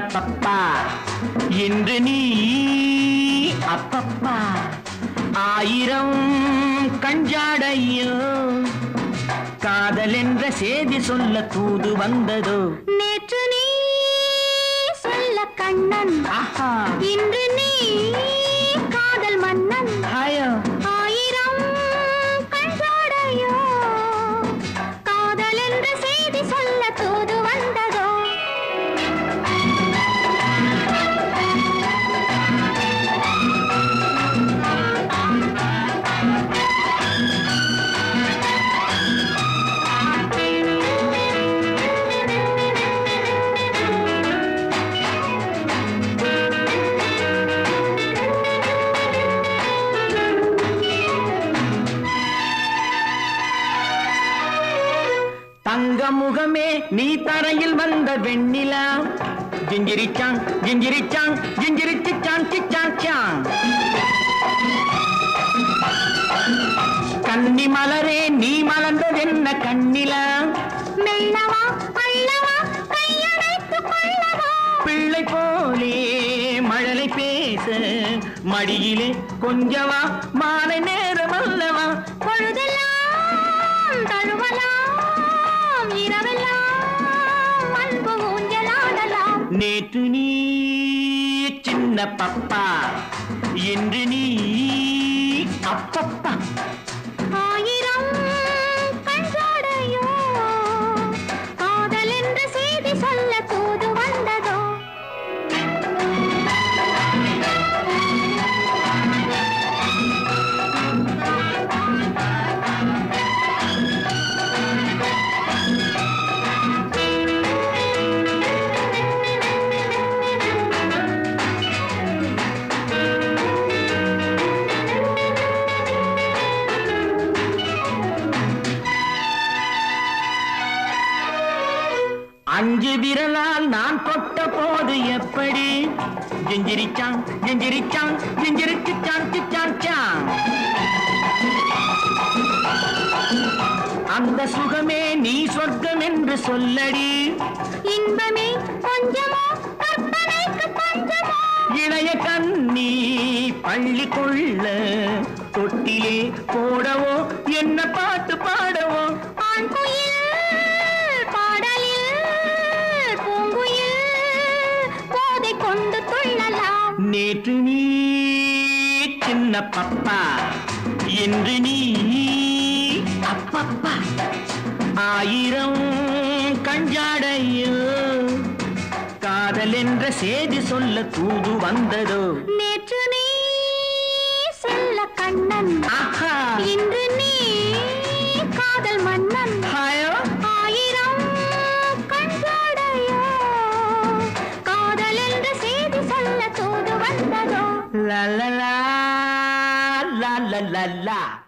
பப்பா இன்று நீ அப்பப்பா ஆயிரம் கஞ்சாடையோ காதல் என்ற செய்தி சொல்ல தூது வந்ததோ நேற்று நீ சொல்ல கண்ணன் ஆஹா இன்று நீ காதல் மன்னன் ஹாயோ ஆயிரம் கண்சாடையோ காதல் என்ற செய்தி சொல்ல தூது வந்ததோ தங்க முகமே நீ தரையில் வந்த வெண்ணிலா ஜிஞ்சிரிச்சாங் ஜிஞ்சிரிச்சாங் ஜிஞ்சிரிச்சாங் சிச்சாங் சாங் கன்னி மலரே நீ மலர்ந்ததென்ன கண்ணிலா மெல்லவா அள்ளவா கையணைத்து கொள்ளவா பிள்ளை போலே மழலை பேச மடியிலே கொஞ்சவா மாலை நேரம் அல்லவா பொழுதெல்லாம் தழுவலாம் இரவெல்லாம் அன்பு ஊஞ்சலாடலாம் நேற்று நீ சின்ன பப்பா என்று நீ அப்பப்பா ஆயிரம் கண்சாடையோ காதல் என்ற செய்தி சொல்ல தூது வந்ததோ அஞ்சு விரலால் நான் தொட்ட போது எப்படி ஜிஞ்சிரிச்சாங் ஜிஞ்சிரிச்சாங் ஜிஞ்சிரிச்சாங் சிச்சாங் சாங் அந்த சுகமே நீ சொர்க்கம் என்று சொல்லடி இன்பமே கொஞ்சமோ கற்பனைக்கு பஞ்சமோ இளைய கண்ணி பள்ளி கொள்ள தொட்டிலே போடவோ என்ன பாட்டு பாடவோ ஆண் குயில் பாடலில் பூங்குயில் போதை கொண்டு துள்ளலாம் நேற்று நீ சின்ன பப்பா என்று நீ அப்பப்பா ஆயிரம் கஞ்சாடையோ காதல் என்ற செய்தி சொல்ல தூது வந்ததோ நேற்று நீ செல்ல கண்ணன் ஆஹா இன்று நீ காதல் மன்னன் ஹாயோ ஆயிரம் கண்சாடையோ காதல் என்ற செய்தி சொல்ல தூது வந்ததோ லா லா லா லா லா லா லா